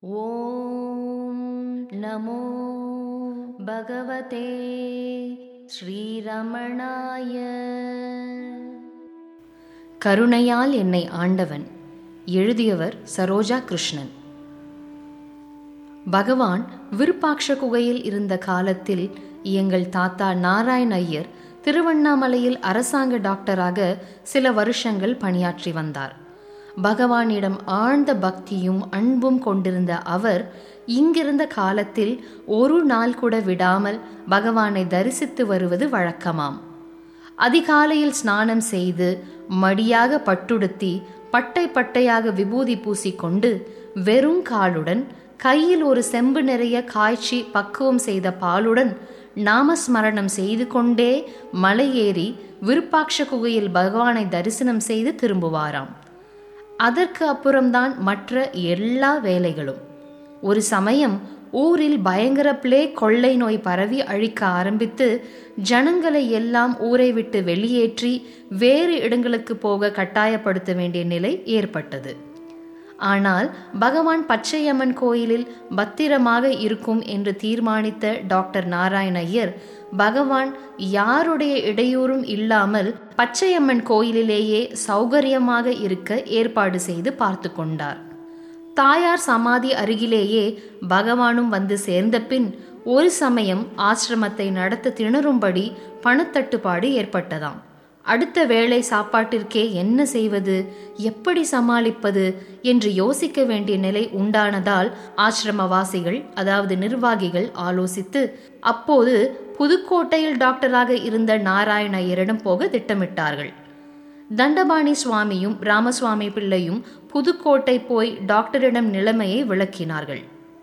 ॐ नमो भगवते ஸ்ரீரமணாய கருணையால் என்னை ஆண்டவன் எழுதியவர் சரோஜா கிருஷ்ணன் பகவான் விருப்பாட்ச குகையில் இருந்த காலத்தில் எங்கள் தாத்தா நாராயண ஐயர் திருவண்ணாமலையில் அரசாங்க டாக்டராக சில வருஷங்கள் பணியாற்றி வந்தார் பகவானிடம் ஆழ்ந்த பக்தியும் அன்பும் கொண்டிருந்த அவர் இங்கிருந்த காலத்தில் ஒரு நாள் கூட விடாமல் பகவானை தரிசித்து வருவது வழக்கமாம் அதிகாலையில் ஸ்நானம் செய்து மடியாக பட்டுடுத்தி பட்டை பட்டையாக விபூதி பூசிக்கொண்டு வெறும் காலுடன் கையில் ஒரு செம்பு நிறைய காய்ச்சி பக்குவம் செய்த பாலுடன் நாமஸ்மரணம் செய்து கொண்டே மலையேறி விருப்பாட்ச குகையில் பகவானை தரிசனம் செய்து திரும்புவாராம் அதற்கு அப்புறம்தான் மற்ற எல்லா வேலைகளும் ஒரு சமயம் ஊரில் பயங்கர பிளே கொள்ளை நோய் பரவி அழிக்க ஆரம்பித்து ஜனங்களை எல்லாம் ஊரை விட்டு வெளியேற்றி வேறு இடங்களுக்கு போக கட்டாயப்படுத்த வேண்டிய நிலை ஏற்பட்டது ஆனால் பகவான் பச்சையம்மன் கோயிலில் பத்திரமாக இருக்கும் என்று தீர்மானித்த டாக்டர் நாராயண ஐயர் பகவான் யாருடைய இடையூறும் இல்லாமல் பச்சையம்மன் கோயிலிலேயே சௌகரியமாக இருக்க ஏற்பாடு செய்து பார்த்து கொண்டார் தாயார் சமாதி அருகிலேயே பகவானும் வந்து சேர்ந்த பின் ஒரு சமயம் ஆசிரமத்தை நடத்த திணறும்படி பணத்தட்டுப்பாடு ஏற்பட்டதாம் அடுத்த வேளை சாப்பாட்டிற்கே என்ன செய்வது எப்படி சமாளிப்பது என்று யோசிக்க வேண்டிய நிலை உண்டானதால் ஆசிரமவாசிகள் அதாவது நிர்வாகிகள் ஆலோசித்து அப்போது புதுக்கோட்டையில் டாக்டராக இருந்த நாராயண ஐயரிடம் போக திட்டமிட்டார்கள் தண்டபாணி சுவாமியும் ராமசுவாமி பிள்ளையும் புதுக்கோட்டை போய் டாக்டரிடம் நிலைமையை விளக்கினார்கள்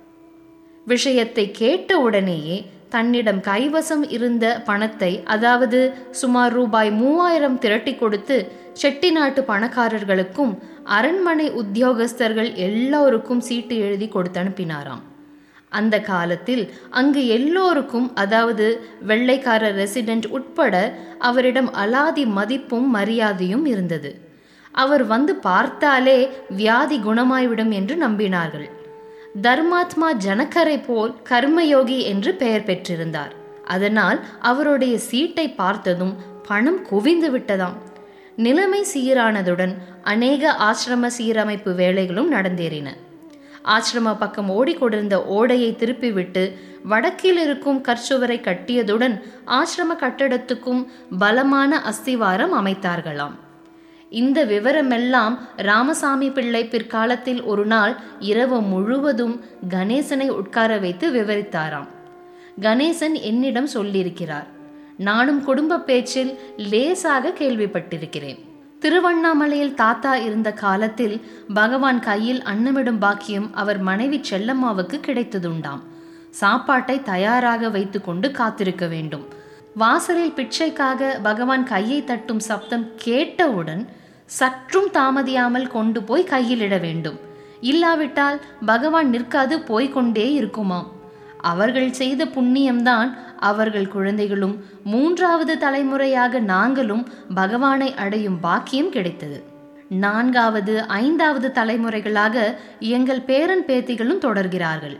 விஷயத்தை கேட்ட உடனேயே தன்னிடம் கைவசம் இருந்த பணத்தை அதாவது சுமார் ரூபாய் மூவாயிரம் திரட்டி கொடுத்து செட்டிநாட்டு பணக்காரர்களுக்கும் அரண்மனை உத்தியோகஸ்தர்கள் எல்லோருக்கும் சீட்டு எழுதி கொடுத்து அனுப்பினாராம் அந்த காலத்தில் அங்கு எல்லோருக்கும் அதாவது வெள்ளைக்கார ரெசிடென்ட் உட்பட அவரிடம் அலாதி மதிப்பும் மரியாதையும் இருந்தது அவர் வந்து பார்த்தாலே வியாதி குணமாய்விடும் என்று நம்பினார்கள் தர்மாத்மா ஜனக்கரை போல் கர்மயோகி என்று பெயர் பெற்றிருந்தார் அதனால் அவருடைய சீட்டை பார்த்ததும் பணம் குவிந்து விட்டதாம் நிலைமை சீரானதுடன் அநேக ஆசிரம சீரமைப்பு வேலைகளும் நடந்தேறின ஆசிரம பக்கம் ஓடிக்கொண்டிருந்த ஓடையை திருப்பிவிட்டு வடக்கில் இருக்கும் கற்சுவரை கட்டியதுடன் ஆசிரம கட்டடத்துக்கும் பலமான அஸ்திவாரம் அமைத்தார்களாம் இந்த விவரமெல்லாம் ராமசாமி பிள்ளை பிற்காலத்தில் ஒரு நாள் இரவு முழுவதும் கணேசனை உட்கார வைத்து விவரித்தாராம் கணேசன் என்னிடம் சொல்லியிருக்கிறார் நானும் குடும்ப பேச்சில் லேசாக கேள்விப்பட்டிருக்கிறேன் திருவண்ணாமலையில் தாத்தா இருந்த காலத்தில் பகவான் கையில் அன்னமிடும் பாக்கியம் அவர் மனைவி செல்லம்மாவுக்கு கிடைத்ததுண்டாம் சாப்பாட்டை தயாராக வைத்துக்கொண்டு காத்திருக்க வேண்டும் வாசலில் பிச்சைக்காக பகவான் கையை தட்டும் சப்தம் கேட்டவுடன் சற்றும் தாமதியாமல் கொண்டு போய் கையிலிட வேண்டும் இல்லாவிட்டால் பகவான் நிற்காது போய்கொண்டே இருக்குமாம் அவர்கள் செய்த புண்ணியம்தான் அவர்கள் குழந்தைகளும் மூன்றாவது தலைமுறையாக நாங்களும் பகவானை அடையும் பாக்கியம் கிடைத்தது நான்காவது ஐந்தாவது தலைமுறைகளாக எங்கள் பேரன் பேத்திகளும் தொடர்கிறார்கள்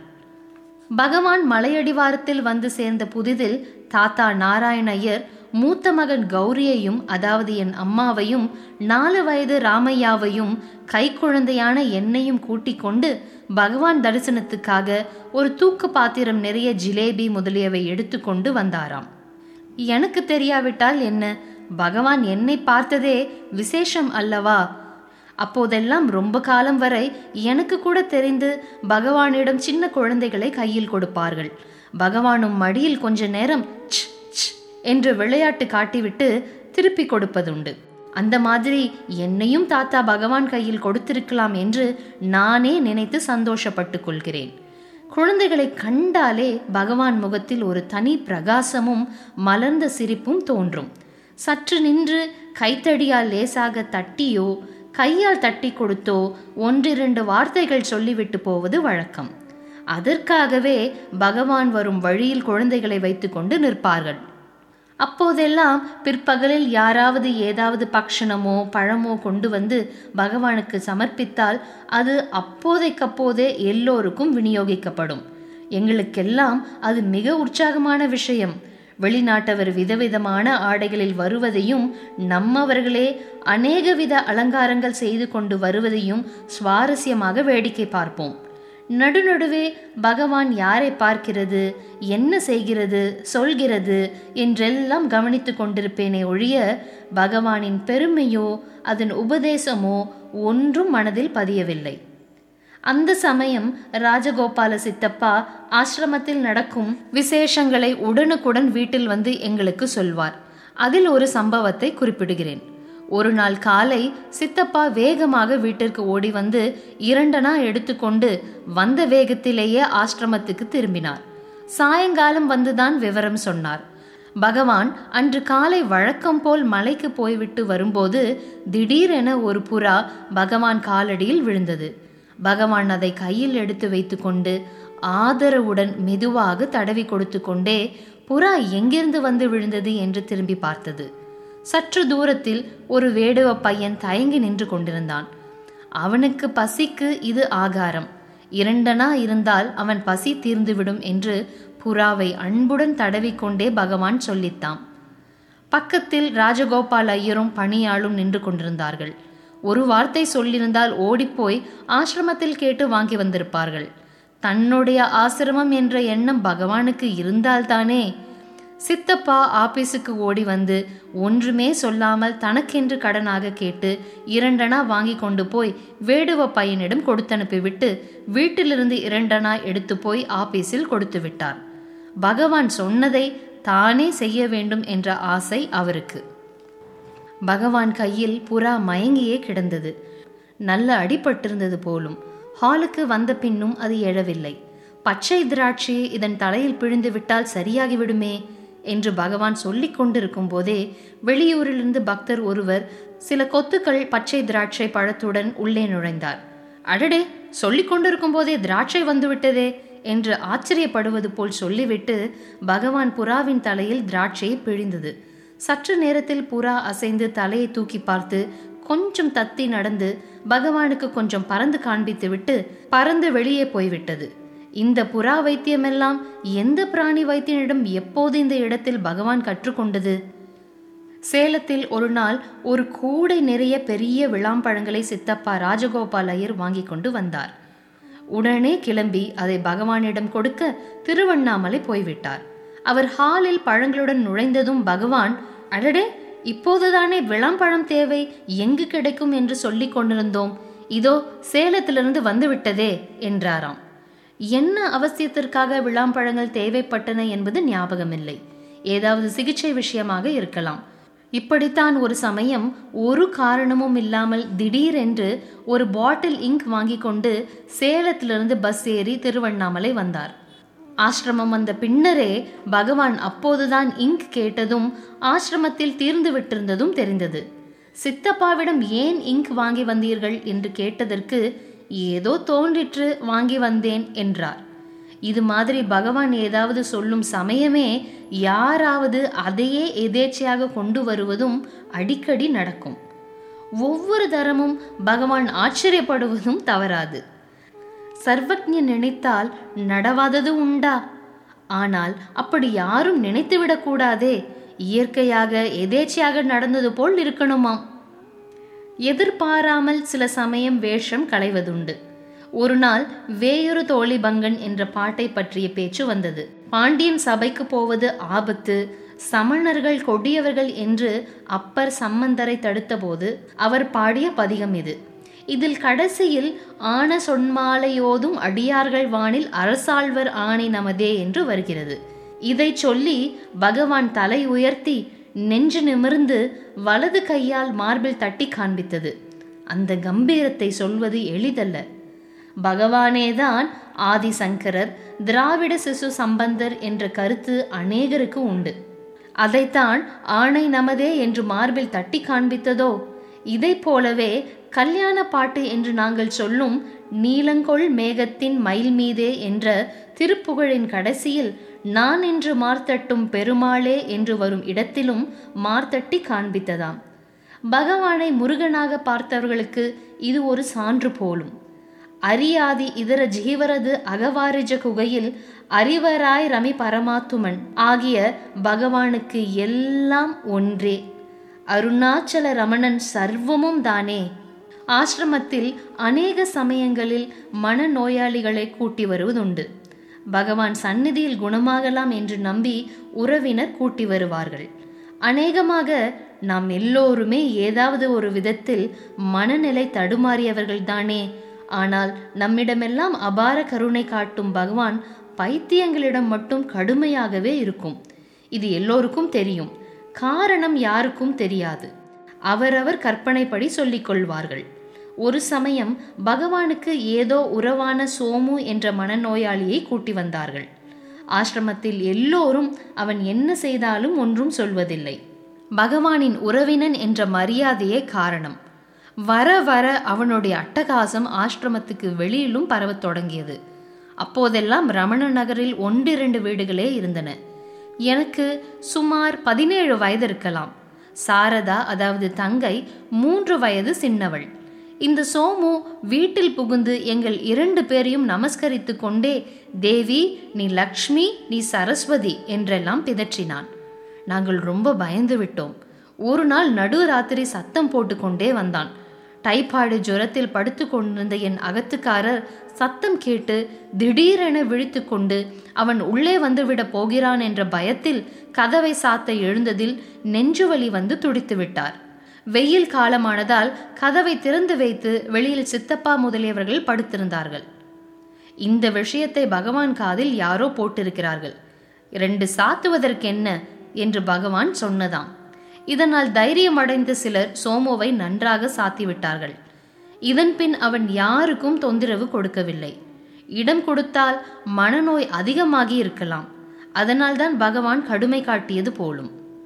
பகவான் மலையடிவாரத்தில் வந்து சேர்ந்த புதிதில் தாத்தா நாராயண ஐயர் மூத்த மகன் கௌரியையும் அதாவது என் அம்மாவையும் நாலு வயது ராமையாவையும் கைக்குழந்தையான என்னையும் கூட்டிக் கொண்டு பகவான் தரிசனத்துக்காக ஒரு தூக்கு பாத்திரம் நிறைய ஜிலேபி முதலியவை எடுத்துக்கொண்டு வந்தாராம் எனக்கு தெரியாவிட்டால் என்ன பகவான் என்னை பார்த்ததே விசேஷம் அல்லவா அப்போதெல்லாம் ரொம்ப காலம் வரை எனக்கு கூட தெரிந்து பகவானிடம் சின்ன குழந்தைகளை கையில் கொடுப்பார்கள் பகவானும் மடியில் கொஞ்ச நேரம் என்று விளையாட்டு காட்டிவிட்டு திருப்பி கொடுப்பதுண்டு அந்த மாதிரி என்னையும் தாத்தா பகவான் கையில் கொடுத்திருக்கலாம் என்று நானே நினைத்து சந்தோஷப்பட்டு கொள்கிறேன் குழந்தைகளை கண்டாலே பகவான் முகத்தில் ஒரு தனி பிரகாசமும் மலர்ந்த சிரிப்பும் தோன்றும் சற்று நின்று கைத்தடியால் லேசாக தட்டியோ கையால் தட்டி கொடுத்தோ ஒன்றிரண்டு வார்த்தைகள் சொல்லிவிட்டு போவது வழக்கம் அதற்காகவே பகவான் வரும் வழியில் குழந்தைகளை வைத்துக்கொண்டு நிற்பார்கள் அப்போதெல்லாம் பிற்பகலில் யாராவது ஏதாவது பக்ஷணமோ பழமோ கொண்டு வந்து பகவானுக்கு சமர்ப்பித்தால் அது அப்போதைக்கப்போதே எல்லோருக்கும் விநியோகிக்கப்படும் எங்களுக்கெல்லாம் அது மிக உற்சாகமான விஷயம் வெளிநாட்டவர் விதவிதமான ஆடைகளில் வருவதையும் நம்மவர்களே அநேகவித அலங்காரங்கள் செய்து கொண்டு வருவதையும் சுவாரஸ்யமாக வேடிக்கை பார்ப்போம் நடுநடுவே பகவான் யாரை பார்க்கிறது என்ன செய்கிறது சொல்கிறது என்றெல்லாம் கவனித்து கொண்டிருப்பேனே ஒழிய பகவானின் பெருமையோ அதன் உபதேசமோ ஒன்றும் மனதில் பதியவில்லை அந்த சமயம் ராஜகோபால சித்தப்பா ஆசிரமத்தில் நடக்கும் விசேஷங்களை உடனுக்குடன் வீட்டில் வந்து எங்களுக்கு சொல்வார் அதில் ஒரு சம்பவத்தை குறிப்பிடுகிறேன் ஒரு நாள் காலை சித்தப்பா வேகமாக வீட்டிற்கு ஓடி வந்து இரண்டனா எடுத்துக்கொண்டு வந்த வேகத்திலேயே ஆசிரமத்துக்கு திரும்பினார் சாயங்காலம் வந்துதான் விவரம் சொன்னார் பகவான் அன்று காலை வழக்கம் போல் மலைக்கு போய்விட்டு வரும்போது திடீரென ஒரு புறா பகவான் காலடியில் விழுந்தது பகவான் அதை கையில் எடுத்து வைத்துக்கொண்டு ஆதரவுடன் மெதுவாக தடவி கொடுத்து கொண்டே புறா எங்கிருந்து வந்து விழுந்தது என்று திரும்பி பார்த்தது சற்று தூரத்தில் ஒரு வேடுவ பையன் தயங்கி நின்று கொண்டிருந்தான் அவனுக்கு பசிக்கு இது ஆகாரம் இரண்டனா இருந்தால் அவன் பசி தீர்ந்துவிடும் என்று புறாவை அன்புடன் தடவிக்கொண்டே பகவான் சொல்லித்தாம் பக்கத்தில் ராஜகோபால் ஐயரும் பணியாளும் நின்று கொண்டிருந்தார்கள் ஒரு வார்த்தை சொல்லியிருந்தால் ஓடிப்போய் ஆசிரமத்தில் கேட்டு வாங்கி வந்திருப்பார்கள் தன்னுடைய ஆசிரமம் என்ற எண்ணம் பகவானுக்கு இருந்தால்தானே சித்தப்பா ஆபீஸுக்கு ஓடி வந்து ஒன்றுமே சொல்லாமல் தனக்கென்று கடனாக கேட்டு இரண்டனா வாங்கி கொண்டு போய் வேடுவ பையனிடம் கொடுத்தனுப்பிவிட்டு வீட்டிலிருந்து இரண்டனா எடுத்து போய் ஆபீஸில் கொடுத்து விட்டார் பகவான் சொன்னதை தானே செய்ய வேண்டும் என்ற ஆசை அவருக்கு பகவான் கையில் புறா மயங்கியே கிடந்தது நல்ல அடிபட்டிருந்தது போலும் ஹாலுக்கு வந்த பின்னும் அது எழவில்லை பச்சை திராட்சையை இதன் தலையில் பிழிந்து விட்டால் சரியாகிவிடுமே என்று பகவான் சொல்லிக் கொண்டிருக்கும் போதே வெளியூரிலிருந்து பக்தர் ஒருவர் சில கொத்துக்கள் பச்சை திராட்சை பழத்துடன் உள்ளே நுழைந்தார் அடடே சொல்லிக் கொண்டிருக்கும் போதே திராட்சை வந்துவிட்டதே என்று ஆச்சரியப்படுவது போல் சொல்லிவிட்டு பகவான் புறாவின் தலையில் திராட்சையை பிழிந்தது சற்று நேரத்தில் புறா அசைந்து தலையை தூக்கி பார்த்து கொஞ்சம் தத்தி நடந்து பகவானுக்கு கொஞ்சம் பறந்து காண்பித்து விட்டு பறந்து வெளியே போய்விட்டது இந்த புறா வைத்தியமெல்லாம் எந்த பிராணி வைத்தியனிடம் எப்போது இந்த இடத்தில் பகவான் கற்றுக்கொண்டது சேலத்தில் ஒரு நாள் ஒரு கூடை நிறைய பெரிய விளாம்பழங்களை சித்தப்பா ராஜகோபால் ஐயர் வாங்கி கொண்டு வந்தார் உடனே கிளம்பி அதை பகவானிடம் கொடுக்க திருவண்ணாமலை போய்விட்டார் அவர் ஹாலில் பழங்களுடன் நுழைந்ததும் பகவான் அடடே இப்போதுதானே விளாம்பழம் தேவை எங்கு கிடைக்கும் என்று சொல்லிக் கொண்டிருந்தோம் இதோ சேலத்திலிருந்து வந்துவிட்டதே என்றாராம் என்ன அவசியத்திற்காக விளாம்பழங்கள் தேவைப்பட்டன என்பது ஞாபகமில்லை ஏதாவது சிகிச்சை விஷயமாக இருக்கலாம் இப்படித்தான் ஒரு சமயம் ஒரு காரணமும் இல்லாமல் திடீரென்று ஒரு பாட்டில் இங்க் வாங்கி கொண்டு சேலத்திலிருந்து பஸ் ஏறி திருவண்ணாமலை வந்தார் ஆசிரமம் வந்த பின்னரே பகவான் அப்போதுதான் இங்க் கேட்டதும் ஆசிரமத்தில் தீர்ந்து விட்டிருந்ததும் தெரிந்தது சித்தப்பாவிடம் ஏன் இங்க் வாங்கி வந்தீர்கள் என்று கேட்டதற்கு ஏதோ தோன்றிற்று வாங்கி வந்தேன் என்றார் இது மாதிரி பகவான் ஏதாவது சொல்லும் சமயமே யாராவது அதையே எதேச்சையாக கொண்டு வருவதும் அடிக்கடி நடக்கும் ஒவ்வொரு தரமும் பகவான் ஆச்சரியப்படுவதும் தவறாது சர்வஜன் நினைத்தால் நடவாதது உண்டா ஆனால் அப்படி யாரும் நினைத்துவிடக் கூடாதே இயற்கையாக எதேச்சையாக நடந்தது போல் இருக்கணுமாம் எதிர்பாராமல் சில சமயம் வேஷம் களைவதுண்டு ஒரு நாள் வேயொரு தோழி பங்கன் என்ற பாட்டை பற்றிய பேச்சு வந்தது பாண்டியன் சபைக்கு போவது ஆபத்து சமணர்கள் கொடியவர்கள் என்று அப்பர் சம்மந்தரை தடுத்தபோது அவர் பாடிய பதிகம் இது இதில் கடைசியில் ஆன சொன்மாலையோதும் அடியார்கள் வானில் அரசாழ்வர் ஆணை நமதே என்று வருகிறது இதை சொல்லி பகவான் தலை உயர்த்தி நெஞ்சு நிமிர்ந்து வலது கையால் மார்பில் தட்டி காண்பித்தது அந்த கம்பீரத்தை சொல்வது எளிதல்ல பகவானேதான் ஆதிசங்கரர் திராவிட சிசு சம்பந்தர் என்ற கருத்து அநேகருக்கு உண்டு அதைத்தான் ஆணை நமதே என்று மார்பில் தட்டி காண்பித்ததோ இதை போலவே கல்யாண பாட்டு என்று நாங்கள் சொல்லும் நீலங்கொள் மேகத்தின் மயில் மீதே என்ற திருப்புகழின் கடைசியில் நான் என்று மார்த்தட்டும் பெருமாளே என்று வரும் இடத்திலும் மார்த்தட்டி காண்பித்ததாம் பகவானை முருகனாக பார்த்தவர்களுக்கு இது ஒரு சான்று போலும் அரியாதி இதர ஜீவரது அகவாரிஜ குகையில் அறிவராய் ரமி பரமாத்துமன் ஆகிய பகவானுக்கு எல்லாம் ஒன்றே அருணாச்சல ரமணன் சர்வமும் தானே ஆசிரமத்தில் அநேக சமயங்களில் மனநோயாளிகளை கூட்டி வருவதுண்டு பகவான் சந்நிதியில் குணமாகலாம் என்று நம்பி உறவினர் கூட்டி வருவார்கள் அநேகமாக நாம் எல்லோருமே ஏதாவது ஒரு விதத்தில் மனநிலை தடுமாறியவர்கள் தானே ஆனால் நம்மிடமெல்லாம் அபார கருணை காட்டும் பகவான் பைத்தியங்களிடம் மட்டும் கடுமையாகவே இருக்கும் இது எல்லோருக்கும் தெரியும் காரணம் யாருக்கும் தெரியாது அவரவர் கற்பனைப்படி சொல்லிக் கொள்வார்கள் ஒரு சமயம் பகவானுக்கு ஏதோ உறவான சோமு என்ற மனநோயாளியை கூட்டி வந்தார்கள் ஆசிரமத்தில் எல்லோரும் அவன் என்ன செய்தாலும் ஒன்றும் சொல்வதில்லை பகவானின் உறவினன் என்ற மரியாதையே காரணம் வர வர அவனுடைய அட்டகாசம் ஆசிரமத்துக்கு வெளியிலும் பரவத் தொடங்கியது அப்போதெல்லாம் ரமண நகரில் ஒன்றிரண்டு வீடுகளே இருந்தன எனக்கு சுமார் பதினேழு வயது இருக்கலாம் சாரதா அதாவது தங்கை மூன்று வயது சின்னவள் இந்த சோமு வீட்டில் புகுந்து எங்கள் இரண்டு பேரையும் நமஸ்கரித்து கொண்டே தேவி நீ லக்ஷ்மி நீ சரஸ்வதி என்றெல்லாம் பிதற்றினான் நாங்கள் ரொம்ப பயந்து விட்டோம் ஒரு நாள் நடு ராத்திரி சத்தம் போட்டுக்கொண்டே வந்தான் டைபாய்டு ஜுரத்தில் படுத்து கொண்டிருந்த என் அகத்துக்காரர் சத்தம் கேட்டு திடீரென விழித்து கொண்டு அவன் உள்ளே வந்துவிட போகிறான் என்ற பயத்தில் கதவை சாத்த எழுந்ததில் நெஞ்சுவலி வந்து துடித்து விட்டார் வெயில் காலமானதால் கதவை திறந்து வைத்து வெளியில் சித்தப்பா முதலியவர்கள் படுத்திருந்தார்கள் இந்த விஷயத்தை பகவான் காதில் யாரோ போட்டிருக்கிறார்கள் இரண்டு சாத்துவதற்கென்ன என்று பகவான் சொன்னதாம் இதனால் தைரியம் அடைந்த சிலர் சோமோவை நன்றாக சாத்திவிட்டார்கள் இதன் பின் அவன் யாருக்கும் தொந்தரவு கொடுக்கவில்லை இடம் கொடுத்தால் மனநோய் அதிகமாகி இருக்கலாம் அதனால்தான் பகவான் கடுமை காட்டியது போலும்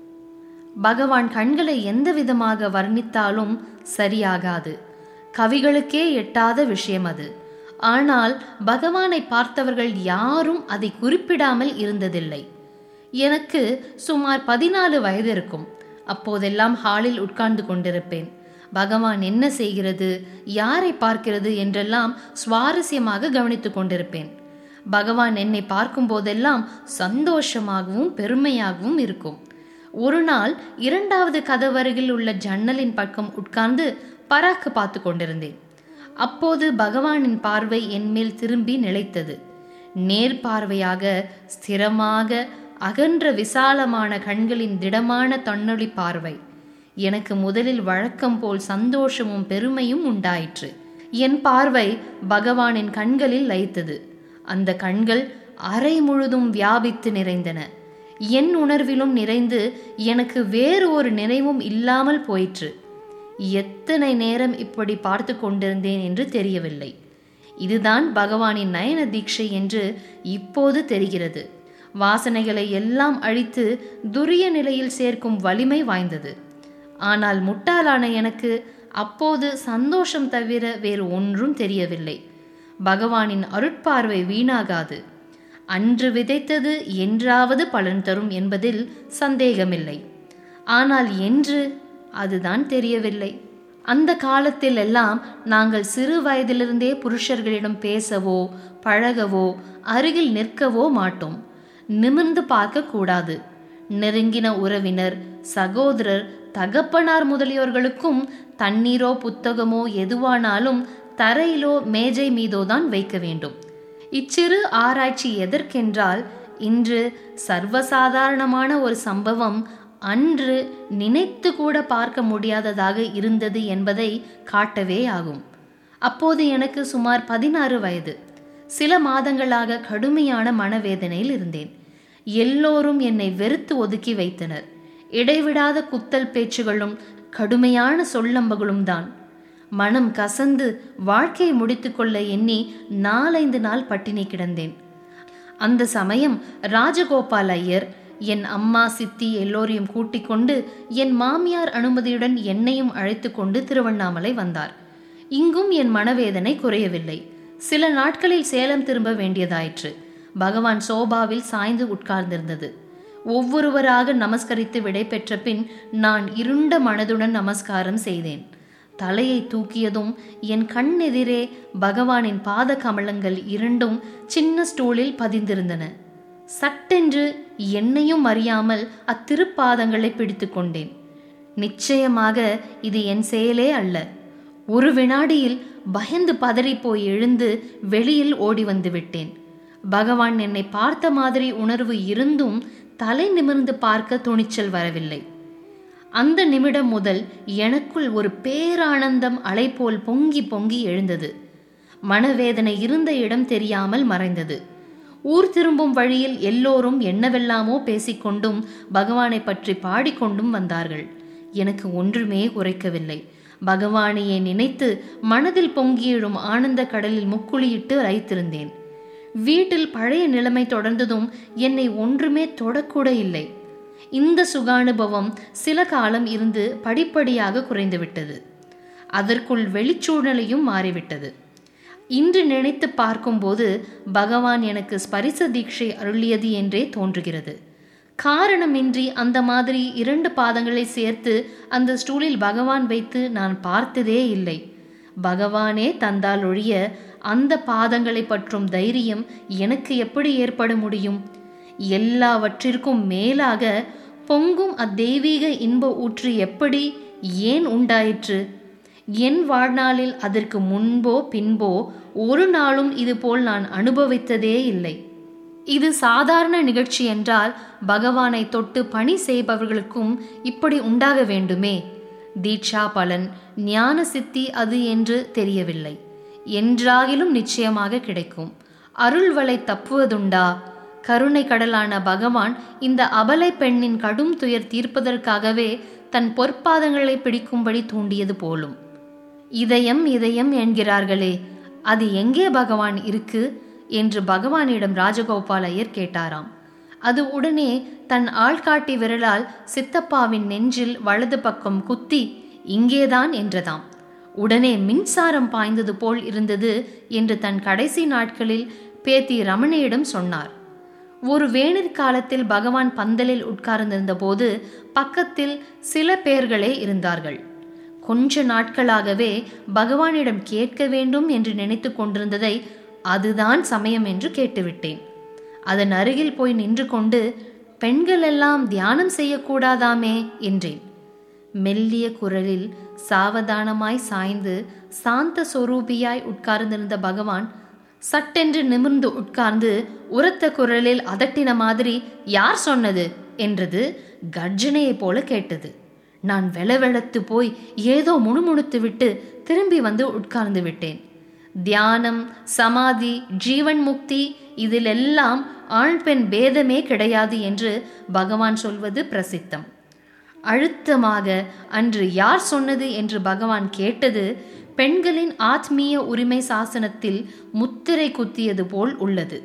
பகவான் கண்களை எந்த விதமாக வர்ணித்தாலும் சரியாகாது கவிகளுக்கே எட்டாத விஷயம் அது ஆனால் பகவானை பார்த்தவர்கள் யாரும் அதை குறிப்பிடாமல் இருந்ததில்லை எனக்கு சுமார் பதினாலு வயது இருக்கும் அப்போதெல்லாம் ஹாலில் உட்கார்ந்து கொண்டிருப்பேன் பகவான் என்ன செய்கிறது யாரை பார்க்கிறது என்றெல்லாம் சுவாரஸ்யமாக கவனித்துக் கொண்டிருப்பேன் பகவான் என்னை பார்க்கும் போதெல்லாம் சந்தோஷமாகவும் பெருமையாகவும் இருக்கும் ஒரு நாள் இரண்டாவது கதவருகில் உள்ள ஜன்னலின் பக்கம் உட்கார்ந்து பராக்கு பார்த்து கொண்டிருந்தேன் அப்போது பகவானின் பார்வை என்மேல் திரும்பி நிலைத்தது நேர் பார்வையாக ஸ்திரமாக அகன்ற விசாலமான கண்களின் திடமான தன்னொளி பார்வை எனக்கு முதலில் வழக்கம் போல் சந்தோஷமும் பெருமையும் உண்டாயிற்று என் பார்வை பகவானின் கண்களில் லைத்தது அந்த கண்கள் அறை முழுதும் வியாபித்து நிறைந்தன என் உணர்விலும் நிறைந்து எனக்கு வேறு ஒரு நினைவும் இல்லாமல் போயிற்று எத்தனை நேரம் இப்படி பார்த்து கொண்டிருந்தேன் என்று தெரியவில்லை இதுதான் பகவானின் நயன தீட்சை என்று இப்போது தெரிகிறது வாசனைகளை எல்லாம் அழித்து துரிய நிலையில் சேர்க்கும் வலிமை வாய்ந்தது ஆனால் முட்டாளான எனக்கு அப்போது சந்தோஷம் தவிர வேறு ஒன்றும் தெரியவில்லை பகவானின் அருட்பார்வை வீணாகாது அன்று விதைத்தது என்றாவது பலன் தரும் என்பதில் சந்தேகமில்லை ஆனால் என்று அதுதான் தெரியவில்லை அந்த காலத்தில் எல்லாம் நாங்கள் சிறு வயதிலிருந்தே புருஷர்களிடம் பேசவோ பழகவோ அருகில் நிற்கவோ மாட்டோம் நிமிர்ந்து பார்க்க கூடாது நெருங்கின உறவினர் சகோதரர் தகப்பனார் முதலியோர்களுக்கும் தண்ணீரோ புத்தகமோ எதுவானாலும் தரையிலோ மேஜை மீதோ தான் வைக்க வேண்டும் இச்சிறு ஆராய்ச்சி எதற்கென்றால் இன்று சர்வசாதாரணமான ஒரு சம்பவம் அன்று நினைத்து கூட பார்க்க முடியாததாக இருந்தது என்பதை காட்டவே ஆகும் அப்போது எனக்கு சுமார் பதினாறு வயது சில மாதங்களாக கடுமையான மனவேதனையில் இருந்தேன் எல்லோரும் என்னை வெறுத்து ஒதுக்கி வைத்தனர் இடைவிடாத குத்தல் பேச்சுகளும் கடுமையான சொல்லம்பகளும் தான் மனம் கசந்து வாழ்க்கையை முடித்துக்கொள்ள எண்ணி நாலைந்து நாள் பட்டினி கிடந்தேன் அந்த சமயம் ராஜகோபால் ஐயர் என் அம்மா சித்தி எல்லோரையும் கூட்டிக் கொண்டு என் மாமியார் அனுமதியுடன் என்னையும் அழைத்து கொண்டு திருவண்ணாமலை வந்தார் இங்கும் என் மனவேதனை குறையவில்லை சில நாட்களில் சேலம் திரும்ப வேண்டியதாயிற்று பகவான் சோபாவில் சாய்ந்து உட்கார்ந்திருந்தது ஒவ்வொருவராக நமஸ்கரித்து விடை பெற்ற பின் நான் இருண்ட மனதுடன் நமஸ்காரம் செய்தேன் தலையை தூக்கியதும் என் கண்ணெதிரே பகவானின் பாத கமலங்கள் இரண்டும் சின்ன ஸ்டூலில் பதிந்திருந்தன சட்டென்று என்னையும் அறியாமல் அத்திருப்பாதங்களை பிடித்து கொண்டேன் நிச்சயமாக இது என் செயலே அல்ல ஒரு வினாடியில் பயந்து பதறிப்போய் எழுந்து வெளியில் ஓடி வந்து விட்டேன் பகவான் என்னை பார்த்த மாதிரி உணர்வு இருந்தும் தலை நிமிர்ந்து பார்க்க துணிச்சல் வரவில்லை அந்த நிமிடம் முதல் எனக்குள் ஒரு பேரானந்தம் அலை போல் பொங்கி பொங்கி எழுந்தது மனவேதனை இருந்த இடம் தெரியாமல் மறைந்தது ஊர் திரும்பும் வழியில் எல்லோரும் என்னவெல்லாமோ பேசிக்கொண்டும் பகவானை பற்றி பாடிக்கொண்டும் வந்தார்கள் எனக்கு ஒன்றுமே உரைக்கவில்லை பகவானையே நினைத்து மனதில் பொங்கி எழும் ஆனந்த கடலில் முக்குளியிட்டு அழைத்திருந்தேன் வீட்டில் பழைய நிலைமை தொடர்ந்ததும் என்னை ஒன்றுமே தொடக்கூட இல்லை இந்த சுகானுபவம் சில காலம் இருந்து படிப்படியாக குறைந்துவிட்டது அதற்குள் வெளிச்சூழ்நிலையும் மாறிவிட்டது இன்று நினைத்து பார்க்கும்போது பகவான் எனக்கு ஸ்பரிச தீட்சை அருளியது என்றே தோன்றுகிறது காரணமின்றி அந்த மாதிரி இரண்டு பாதங்களை சேர்த்து அந்த ஸ்டூலில் பகவான் வைத்து நான் பார்த்ததே இல்லை பகவானே தந்தால் ஒழிய அந்த பாதங்களை பற்றும் தைரியம் எனக்கு எப்படி ஏற்பட முடியும் எல்லாவற்றிற்கும் மேலாக பொங்கும் அத்தெய்வீக இன்ப ஊற்று எப்படி ஏன் உண்டாயிற்று என் வாழ்நாளில் அதற்கு முன்போ பின்போ ஒரு நாளும் இதுபோல் நான் அனுபவித்ததே இல்லை இது சாதாரண நிகழ்ச்சி என்றால் பகவானை தொட்டு பணி செய்பவர்களுக்கும் இப்படி உண்டாக வேண்டுமே தீட்சா பலன் ஞான சித்தி அது என்று தெரியவில்லை என்றாகிலும் நிச்சயமாக கிடைக்கும் அருள்வளை தப்புவதுண்டா கருணை கடலான பகவான் இந்த அபலை பெண்ணின் கடும் துயர் தீர்ப்பதற்காகவே தன் பொற்பாதங்களை பிடிக்கும்படி தூண்டியது போலும் இதயம் இதயம் என்கிறார்களே அது எங்கே பகவான் இருக்கு என்று பகவானிடம் ராஜகோபால் ஐயர் கேட்டாராம் அது உடனே தன் ஆள்காட்டி விரலால் சித்தப்பாவின் நெஞ்சில் வலது பக்கம் குத்தி இங்கேதான் என்றதாம் உடனே மின்சாரம் பாய்ந்தது போல் இருந்தது என்று தன் கடைசி நாட்களில் பேத்தி ரமணியிடம் சொன்னார் ஒரு வேணிற் காலத்தில் பகவான் பந்தலில் உட்கார்ந்திருந்த போது பக்கத்தில் சில பேர்களே இருந்தார்கள் கொஞ்ச நாட்களாகவே பகவானிடம் கேட்க வேண்டும் என்று நினைத்து கொண்டிருந்ததை அதுதான் சமயம் என்று கேட்டுவிட்டேன் அதன் அருகில் போய் நின்று கொண்டு பெண்கள் எல்லாம் தியானம் செய்யக்கூடாதாமே என்றேன் மெல்லிய குரலில் சாவதானமாய் சாய்ந்து சாந்த சொரூபியாய் உட்கார்ந்திருந்த பகவான் சட்டென்று நிமிர்ந்து உட்கார்ந்து உரத்த குரலில் அதட்டின மாதிரி யார் சொன்னது என்றது கர்ஜனையைப் போல கேட்டது நான் வெளவெளத்து போய் ஏதோ முணுமுணுத்து விட்டு திரும்பி வந்து உட்கார்ந்து விட்டேன் தியானம் சமாதி ஜீவன் முக்தி இதிலெல்லாம் ஆண் பெண் பேதமே கிடையாது என்று பகவான் சொல்வது பிரசித்தம் அழுத்தமாக அன்று யார் சொன்னது என்று பகவான் கேட்டது பெண்களின் ஆத்மீய உரிமை சாசனத்தில் முத்திரை குத்தியது போல் உள்ளது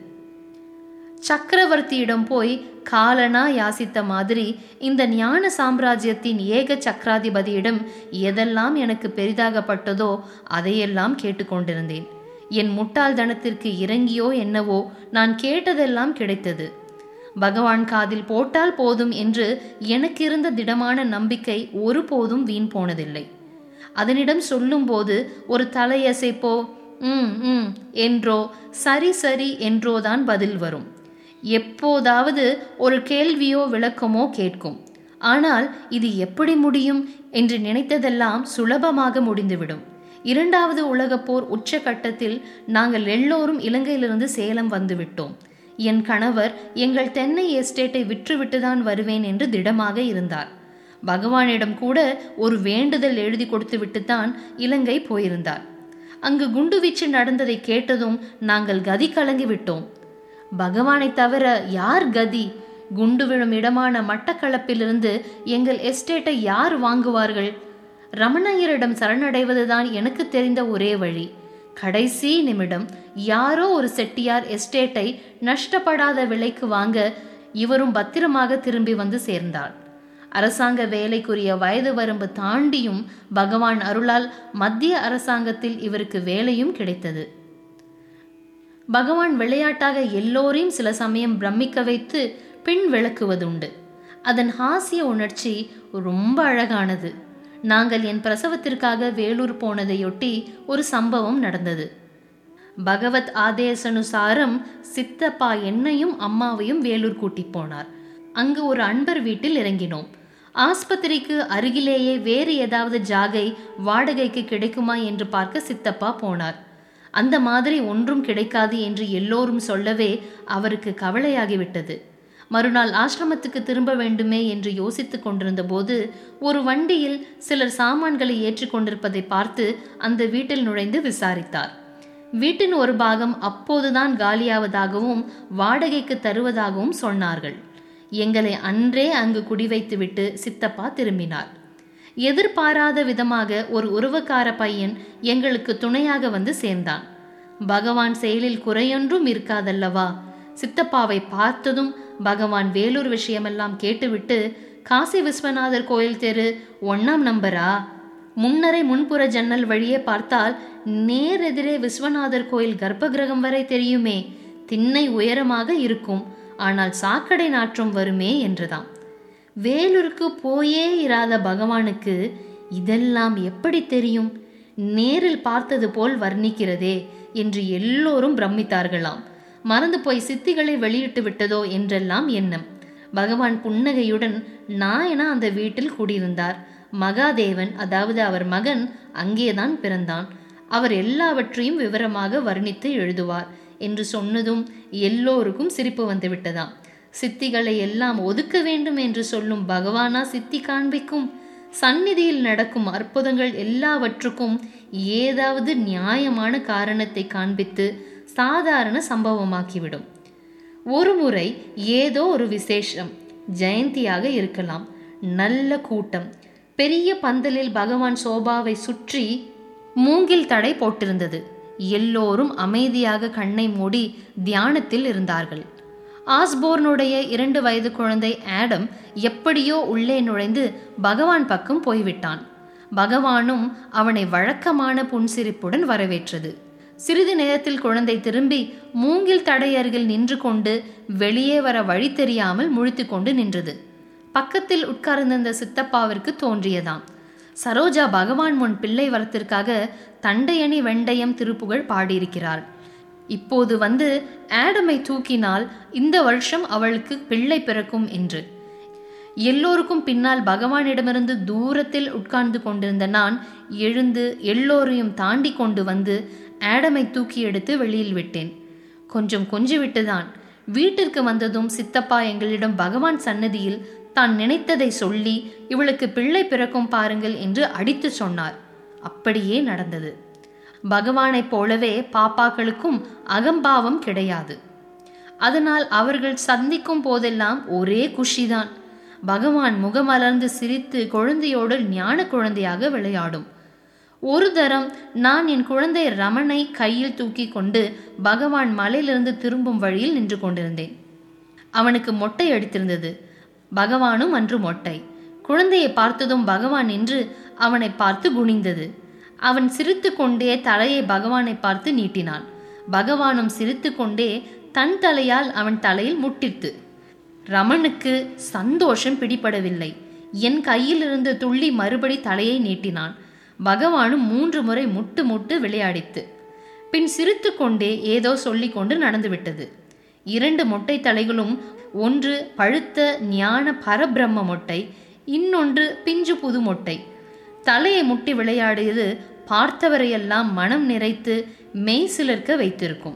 சக்கரவர்த்தியிடம் போய் காலனா யாசித்த மாதிரி இந்த ஞான சாம்ராஜ்யத்தின் ஏக சக்கராதிபதியிடம் எதெல்லாம் எனக்கு பெரிதாகப்பட்டதோ அதையெல்லாம் கேட்டுக்கொண்டிருந்தேன் என் முட்டாள்தனத்திற்கு இறங்கியோ என்னவோ நான் கேட்டதெல்லாம் கிடைத்தது பகவான் காதில் போட்டால் போதும் என்று எனக்கு இருந்த திடமான நம்பிக்கை ஒருபோதும் வீண் போனதில்லை அதனிடம் சொல்லும்போது ஒரு தலையசைப்போ ம் ம் என்றோ சரி சரி என்றோதான் பதில் வரும் எப்போதாவது ஒரு கேள்வியோ விளக்கமோ கேட்கும் ஆனால் இது எப்படி முடியும் என்று நினைத்ததெல்லாம் சுலபமாக முடிந்துவிடும் இரண்டாவது உலகப் போர் உச்சகட்டத்தில் நாங்கள் எல்லோரும் இலங்கையிலிருந்து சேலம் வந்துவிட்டோம் என் கணவர் எங்கள் தென்னை எஸ்டேட்டை விற்றுவிட்டுதான் வருவேன் என்று திடமாக இருந்தார் பகவானிடம் கூட ஒரு வேண்டுதல் எழுதி கொடுத்துவிட்டுத்தான் இலங்கை போயிருந்தார் அங்கு குண்டுவீச்சு நடந்ததை கேட்டதும் நாங்கள் கதி கலங்கி விட்டோம் பகவானை தவிர யார் கதி குண்டு விழும் இடமான மட்டக்களப்பிலிருந்து எங்கள் எஸ்டேட்டை யார் வாங்குவார்கள் ரமணையரிடம் சரணடைவதுதான் எனக்கு தெரிந்த ஒரே வழி கடைசி நிமிடம் யாரோ ஒரு செட்டியார் எஸ்டேட்டை நஷ்டப்படாத விலைக்கு வாங்க இவரும் பத்திரமாக திரும்பி வந்து சேர்ந்தார் அரசாங்க வேலைக்குரிய வயது வரம்பு தாண்டியும் பகவான் அருளால் மத்திய அரசாங்கத்தில் இவருக்கு வேலையும் கிடைத்தது பகவான் விளையாட்டாக எல்லோரையும் சில சமயம் பிரமிக்க வைத்து பின் விளக்குவதுண்டு அதன் ஹாஸ்ய உணர்ச்சி ரொம்ப அழகானது நாங்கள் என் பிரசவத்திற்காக வேலூர் போனதையொட்டி ஒரு சம்பவம் நடந்தது பகவத் ஆதேசனுசாரம் சித்தப்பா என்னையும் அம்மாவையும் வேலூர் கூட்டி போனார் அங்கு ஒரு அன்பர் வீட்டில் இறங்கினோம் ஆஸ்பத்திரிக்கு அருகிலேயே வேறு ஏதாவது ஜாகை வாடகைக்கு கிடைக்குமா என்று பார்க்க சித்தப்பா போனார் அந்த மாதிரி ஒன்றும் கிடைக்காது என்று எல்லோரும் சொல்லவே அவருக்கு கவலையாகிவிட்டது மறுநாள் ஆசிரமத்துக்கு திரும்ப வேண்டுமே என்று யோசித்துக் கொண்டிருந்த போது ஒரு வண்டியில் சிலர் சாமான்களை ஏற்றிக்கொண்டிருப்பதை பார்த்து அந்த வீட்டில் நுழைந்து விசாரித்தார் வீட்டின் ஒரு பாகம் அப்போதுதான் காலியாவதாகவும் வாடகைக்கு தருவதாகவும் சொன்னார்கள் எங்களை அன்றே அங்கு குடிவைத்துவிட்டு சித்தப்பா திரும்பினார் எதிர்பாராத விதமாக ஒரு உறவுக்கார பையன் எங்களுக்கு துணையாக வந்து சேர்ந்தான் பகவான் செயலில் குறையொன்றும் இருக்காதல்லவா சித்தப்பாவை பார்த்ததும் பகவான் வேலூர் விஷயமெல்லாம் கேட்டுவிட்டு காசி விஸ்வநாதர் கோயில் தெரு ஒன்னாம் நம்பரா முன்னரை முன்புற ஜன்னல் வழியே பார்த்தால் நேரெதிரே விஸ்வநாதர் கோயில் கர்ப்பகிரகம் வரை தெரியுமே திண்ணை உயரமாக இருக்கும் ஆனால் சாக்கடை நாற்றம் வருமே என்றுதான் வேலூருக்கு போயே இராத பகவானுக்கு இதெல்லாம் எப்படி தெரியும் நேரில் பார்த்தது போல் வர்ணிக்கிறதே என்று எல்லோரும் பிரமித்தார்களாம் மறந்து போய் சித்திகளை வெளியிட்டு விட்டதோ என்றெல்லாம் எண்ணம் பகவான் புன்னகையுடன் நாயனா அந்த வீட்டில் குடியிருந்தார் மகாதேவன் அதாவது அவர் மகன் அங்கேதான் பிறந்தான் அவர் எல்லாவற்றையும் விவரமாக வர்ணித்து எழுதுவார் என்று சொன்னதும் எல்லோருக்கும் சிரிப்பு வந்துவிட்டதாம் சித்திகளை எல்லாம் ஒதுக்க வேண்டும் என்று சொல்லும் பகவானா சித்தி காண்பிக்கும் சந்நிதியில் நடக்கும் அற்புதங்கள் எல்லாவற்றுக்கும் ஏதாவது நியாயமான காரணத்தை காண்பித்து சாதாரண சம்பவமாக்கிவிடும் ஒரு முறை ஏதோ ஒரு விசேஷம் ஜெயந்தியாக இருக்கலாம் நல்ல கூட்டம் பெரிய பந்தலில் பகவான் சோபாவை சுற்றி மூங்கில் தடை போட்டிருந்தது எல்லோரும் அமைதியாக கண்ணை மூடி தியானத்தில் இருந்தார்கள் ஆஸ்போர்னுடைய இரண்டு வயது குழந்தை ஆடம் எப்படியோ உள்ளே நுழைந்து பகவான் பக்கம் போய்விட்டான் பகவானும் அவனை வழக்கமான புன்சிரிப்புடன் வரவேற்றது சிறிது நேரத்தில் குழந்தை திரும்பி மூங்கில் தடை அருகில் நின்று கொண்டு வெளியே வர வழி தெரியாமல் முழித்து கொண்டு நின்றது பக்கத்தில் உட்கார்ந்திருந்த சித்தப்பாவிற்கு தோன்றியதாம் சரோஜா பகவான் முன் பிள்ளை வரத்திற்காக தண்டையணி வெண்டயம் திருப்புகழ் பாடியிருக்கிறாள் இப்போது வந்து ஆடமை தூக்கினால் இந்த வருஷம் அவளுக்கு பிள்ளை பிறக்கும் என்று எல்லோருக்கும் பின்னால் பகவானிடமிருந்து தூரத்தில் உட்கார்ந்து கொண்டிருந்த நான் எழுந்து எல்லோரையும் தாண்டி கொண்டு வந்து ஆடமை தூக்கி எடுத்து வெளியில் விட்டேன் கொஞ்சம் கொஞ்சி விட்டுதான் வீட்டிற்கு வந்ததும் சித்தப்பா எங்களிடம் பகவான் சன்னதியில் தான் நினைத்ததை சொல்லி இவளுக்கு பிள்ளை பிறக்கும் பாருங்கள் என்று அடித்து சொன்னார் அப்படியே நடந்தது பகவானைப் போலவே பாப்பாக்களுக்கும் அகம்பாவம் கிடையாது அதனால் அவர்கள் சந்திக்கும் போதெல்லாம் ஒரே குஷிதான் பகவான் முகமலர்ந்து சிரித்து குழந்தையோடு ஞான குழந்தையாக விளையாடும் ஒரு தரம் நான் என் குழந்தை ரமணை கையில் தூக்கி கொண்டு பகவான் மலையிலிருந்து திரும்பும் வழியில் நின்று கொண்டிருந்தேன் அவனுக்கு மொட்டை அடித்திருந்தது பகவானும் அன்று மொட்டை குழந்தையை பார்த்ததும் பகவான் நின்று அவனை பார்த்து குனிந்தது அவன் சிரித்து கொண்டே தலையை பகவானை பார்த்து நீட்டினான் பகவானும் சிரித்து கொண்டே தன் தலையால் அவன் தலையில் முட்டித்து ரமனுக்கு சந்தோஷம் பிடிபடவில்லை என் கையிலிருந்து துள்ளி மறுபடி தலையை நீட்டினான் பகவானும் மூன்று முறை முட்டு முட்டு விளையாடித்து பின் சிரித்து கொண்டே ஏதோ சொல்லிக்கொண்டு நடந்துவிட்டது இரண்டு மொட்டை தலைகளும் ஒன்று பழுத்த ஞான பரபிரம்ம மொட்டை இன்னொன்று பிஞ்சு புது மொட்டை தலையை முட்டி விளையாடியது பார்த்தவரையெல்லாம் மனம் நிறைத்து மெய் சிலிர்க்க வைத்திருக்கும்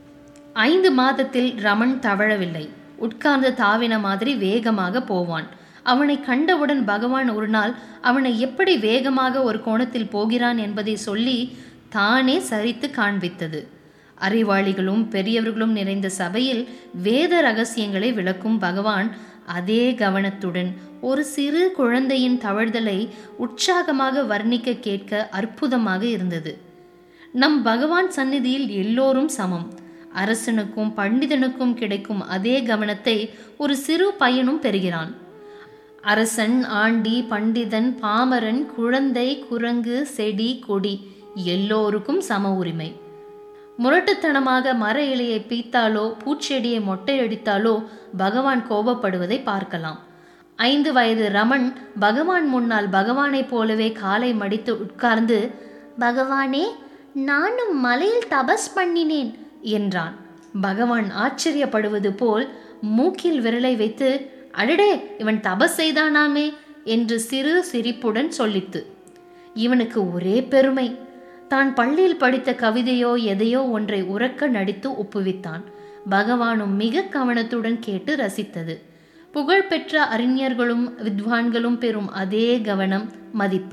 ஐந்து மாதத்தில் ரமன் தவழவில்லை உட்கார்ந்து தாவின மாதிரி வேகமாக போவான் அவனை கண்டவுடன் பகவான் ஒரு நாள் அவனை எப்படி வேகமாக ஒரு கோணத்தில் போகிறான் என்பதை சொல்லி தானே சரித்து காண்பித்தது அறிவாளிகளும் பெரியவர்களும் நிறைந்த சபையில் வேத ரகசியங்களை விளக்கும் பகவான் அதே கவனத்துடன் ஒரு சிறு குழந்தையின் தவழ்தலை உற்சாகமாக வர்ணிக்க கேட்க அற்புதமாக இருந்தது நம் பகவான் சந்நிதியில் எல்லோரும் சமம் அரசனுக்கும் பண்டிதனுக்கும் கிடைக்கும் அதே கவனத்தை ஒரு சிறு பையனும் பெறுகிறான் அரசன் ஆண்டி பண்டிதன் பாமரன் குழந்தை குரங்கு செடி கொடி எல்லோருக்கும் சம உரிமை முரட்டுத்தனமாக மர இலையை பீத்தாலோ பூச்செடியை மொட்டையடித்தாலோ பகவான் கோபப்படுவதை பார்க்கலாம் ஐந்து வயது ரமன் பகவான் முன்னால் பகவானைப் போலவே காலை மடித்து உட்கார்ந்து பகவானே நானும் மலையில் தபஸ் பண்ணினேன் என்றான் பகவான் ஆச்சரியப்படுவது போல் மூக்கில் விரலை வைத்து அடடே இவன் தபஸ் செய்தானாமே என்று சிறு சிரிப்புடன் சொல்லித்து இவனுக்கு ஒரே பெருமை தான் பள்ளியில் படித்த கவிதையோ எதையோ ஒன்றை உறக்க நடித்து ஒப்புவித்தான் பகவானும் மிக கவனத்துடன் கேட்டு ரசித்தது புகழ்பெற்ற அறிஞர்களும் வித்வான்களும் பெறும் அதே கவனம் மதிப்பு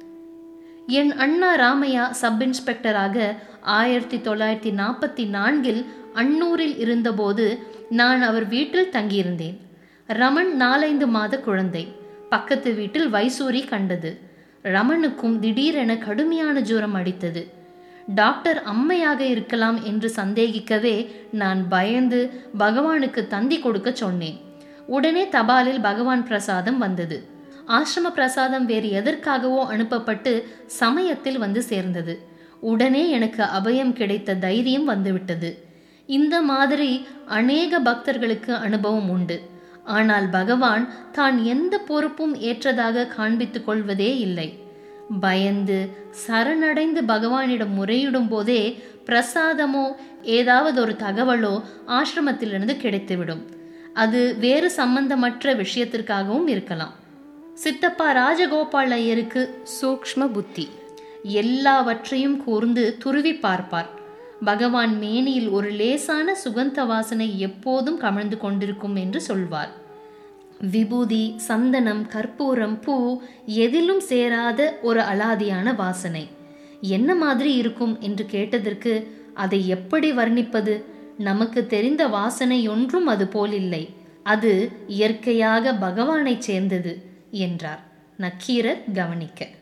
என் அண்ணா ராமையா சப் இன்ஸ்பெக்டராக ஆயிரத்தி தொள்ளாயிரத்தி நாற்பத்தி நான்கில் அன்னூரில் இருந்தபோது நான் அவர் வீட்டில் தங்கியிருந்தேன் ரமன் நாலைந்து மாத குழந்தை பக்கத்து வீட்டில் வைசூரி கண்டது ரமனுக்கும் திடீரென கடுமையான ஜூரம் அடித்தது டாக்டர் அம்மையாக இருக்கலாம் என்று சந்தேகிக்கவே நான் பயந்து பகவானுக்கு தந்தி கொடுக்க சொன்னேன் உடனே தபாலில் பகவான் பிரசாதம் வந்தது ஆசிரம பிரசாதம் வேறு எதற்காகவோ அனுப்பப்பட்டு சமயத்தில் வந்து சேர்ந்தது உடனே எனக்கு அபயம் கிடைத்த தைரியம் வந்துவிட்டது இந்த மாதிரி அநேக பக்தர்களுக்கு அனுபவம் உண்டு ஆனால் பகவான் தான் எந்த பொறுப்பும் ஏற்றதாக காண்பித்துக் கொள்வதே இல்லை பயந்து சரணடைந்து பகவானிடம் முறையிடும் போதே பிரசாதமோ ஏதாவது ஒரு தகவலோ ஆசிரமத்திலிருந்து கிடைத்துவிடும் அது வேறு சம்பந்தமற்ற விஷயத்திற்காகவும் இருக்கலாம் சித்தப்பா ராஜகோபால் ஐயருக்கு சூக்ஷ்ம புத்தி எல்லாவற்றையும் கூர்ந்து துருவி பார்ப்பார் பகவான் மேனியில் ஒரு லேசான சுகந்த வாசனை எப்போதும் கமழ்ந்து கொண்டிருக்கும் என்று சொல்வார் விபூதி சந்தனம் கற்பூரம் பூ எதிலும் சேராத ஒரு அலாதியான வாசனை என்ன மாதிரி இருக்கும் என்று கேட்டதற்கு அதை எப்படி வர்ணிப்பது நமக்கு தெரிந்த வாசனை ஒன்றும் அது போலில்லை அது இயற்கையாக பகவானைச் சேர்ந்தது என்றார் நக்கீரர் கவனிக்க